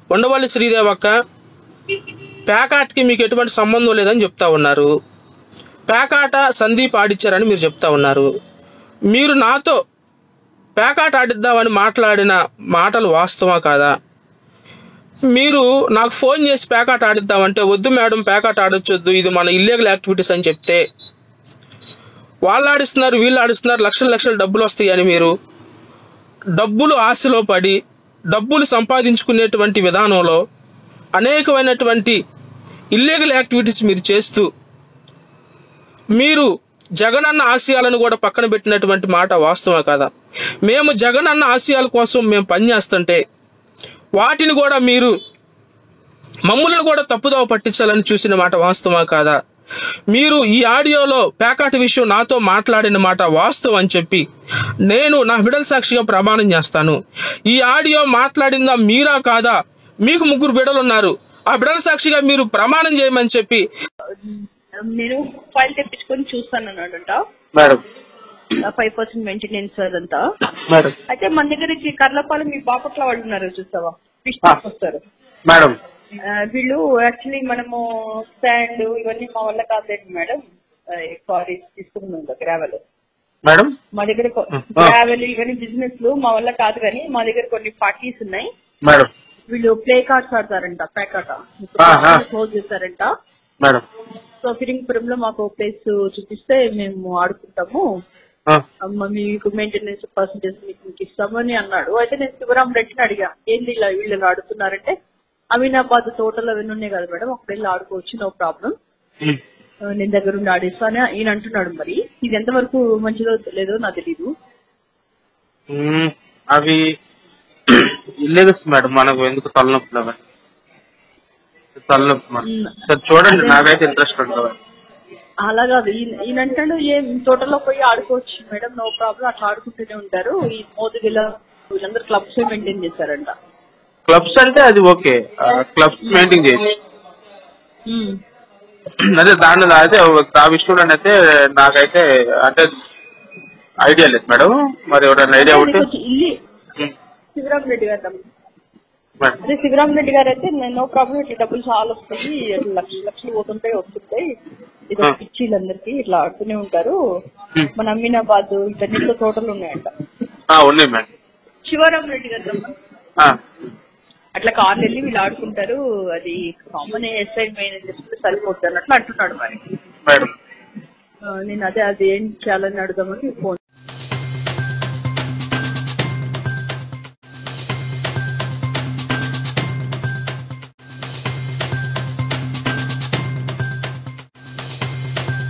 ఉండవల్లి శ్రీదేవక్క పేకాటకి మీకు ఎటువంటి సంబంధం లేదని చెప్తా ఉన్నారు పేకాట సందీప్ ఆడిచ్చారని మీరు చెప్తా ఉన్నారు మీరు నాతో పేకాట ఆడిద్దామని మాట్లాడిన మాటలు వాస్తవా కాదా మీరు నాకు ఫోన్ చేసి పేకాట ఆడిద్దామంటే వద్దు మేడం పేకాట ఆడొచ్చొద్దు ఇది మన ఇల్లీగల్ యాక్టివిటీస్ అని చెప్తే వాళ్ళు ఆడిస్తున్నారు వీళ్ళు ఆడిస్తున్నారు లక్షల లక్షల డబ్బులు వస్తాయని మీరు డబ్బులు ఆశలో పడి డబ్బులు సంపాదించుకునేటువంటి విధానంలో అనేకమైనటువంటి ఇల్లీగల్ యాక్టివిటీస్ మీరు చేస్తూ మీరు జగనన్న ఆశయాలను కూడా పక్కన పెట్టినటువంటి మాట వాస్తవా కాదా మేము జగనన్న ఆశయాల కోసం మేము పనిచేస్తుంటే వాటిని కూడా మీరు మమ్ములను కూడా తప్పుదోవ పట్టించాలని చూసిన మాట వాస్తవా కాదా మీరు ఈ ఆడియోలో పేకాట విషయం నాతో మాట్లాడిన మాట వాస్తవం అని చెప్పి నేను నా బిడల సాక్షిగా ప్రమాణం చేస్తాను ఈ ఆడియో మాట్లాడిందా మీరా కాదా మీకు ముగ్గురు బిడలు ఉన్నారు ఆ బిడల సాక్షిగా మీరు ప్రమాణం చేయమని చెప్పి నేను ఫైల్ తెప్పించుకొని చూస్తాను అన్నాడంట మేడం ఫైవ్ పర్సెంట్ మెయింటెనెన్స్ అదంతా మేడం అయితే మన దగ్గరికి కర్లపాలెం మీ బాపట్ల వాళ్ళు ఉన్నారు చూస్తావా ఫిష్ ఆ. వస్తారు మేడం ఆ, వీళ్ళు యాక్చువల్లీ మనము స్టాండ్ ఇవన్నీ మా వల్ల కాదండి మేడం సారీ తీసుకున్నాం గ్రావెల్ మేడం మా దగ్గర ఆ. గ్రావెల్ ఇవన్నీ బిజినెస్ లు మా వల్ల కాదు కానీ మా దగ్గర కొన్ని పార్టీస్ ఉన్నాయి మేడం వీళ్ళు ప్లే కార్డ్స్ ఆడతారంట ప్యాకాట ఆహా. క్లోజ్ చేస్తారంట మేడం సో ఫిరింగ్పురంలో మాకు ప్లేస్ చూపిస్తే మేము ఆడుకుంటాము ఆ, అమ్మ మీకు మెయింటెనెన్స్ పర్సంటేజ్ మీకు మీకు ఇస్తామని అన్నాడు అయితే నేను శివరాం రెడ్డిని అడిగా ఏంది ఇలా వీళ్ళు ఇలా ఆడుతున్నారంటే అమీనాబాద్ తోటలు అవన్నీ ఉన్నాయి కదా మేడం అక్కడ వెళ్ళి ఆడుకోవచ్చు నో ప్రాబ్లం ఉమ్. నేను దగ్గర ఉండి ఆడిస్తాను ఈయన అంటున్నాడు మరి ఇది ఎంతవరకు మంచిదో లేదో నాకు తెలీదు ఉమ్, అవి లేదు మేడం మనకు ఎందుకు తలనొప్పులు అవి తలనొప్పి మేడం ఉమ్. సార్ చూడండి నాకైతే ఇంట్రెస్ట్ ఉంటుంది అలాగా ఈయన ఈయన అంటాడు ఏం తోటలో పోయి ఆడుకోవచ్చు మేడం నో ప్రాబ్లం అట్లా ఆడుకుంటూనే ఉంటారు ఈ మోదుగిల వీళ్ళందరూ క్లబ్స్ మెయింటైన్ చేశారంట క్లబ్స్ అంటే అది ఓకే క్లబ్స్ మెయింటైన్ చేయొచ్చు ఉమ్. అదే దాని అయితే ఆ విషయంలో అయితే నాకైతే అంటే ఐడియా లేదు మేడం మరి ఎవరైనా ఐడియా ఉంటే కొంచెం ఇల్లి ఉమ్, శివరాం రెడ్డి గారు మేడం అదే శివరాం రెడ్డి గారు అయితే నో ప్రాబ్లం ఇట్లా డబ్బులు చాలా వస్తాయి ఇట్లా లక్షలు లక్షలు పోతుంటాయి వస్తుంటాయి ఇది ఆ. పిచ్చిలందరికీ ఇట్లా ఆడుతూనే ఉంటారు ఉమ్. మన అమీనాబాద్ ఇట్లా తోటలు ఉన్నాయంట ఆ, ఉన్నాయి మేడం శివరాం రెడ్డి గారు రమ్మని. ఆ, అట్లా కార్లు వెళ్ళి వీళ్ళు ఆడుకుంటారు అది కామన్ ఎస్ఐ మెయిన్ చెప్తే సరిపోతుంది అన్నట్లు అంటున్నాడు మరి మేడం ఆ, నేను అదే అది ఏం చేయాలని అడుగుదామని ఫోన్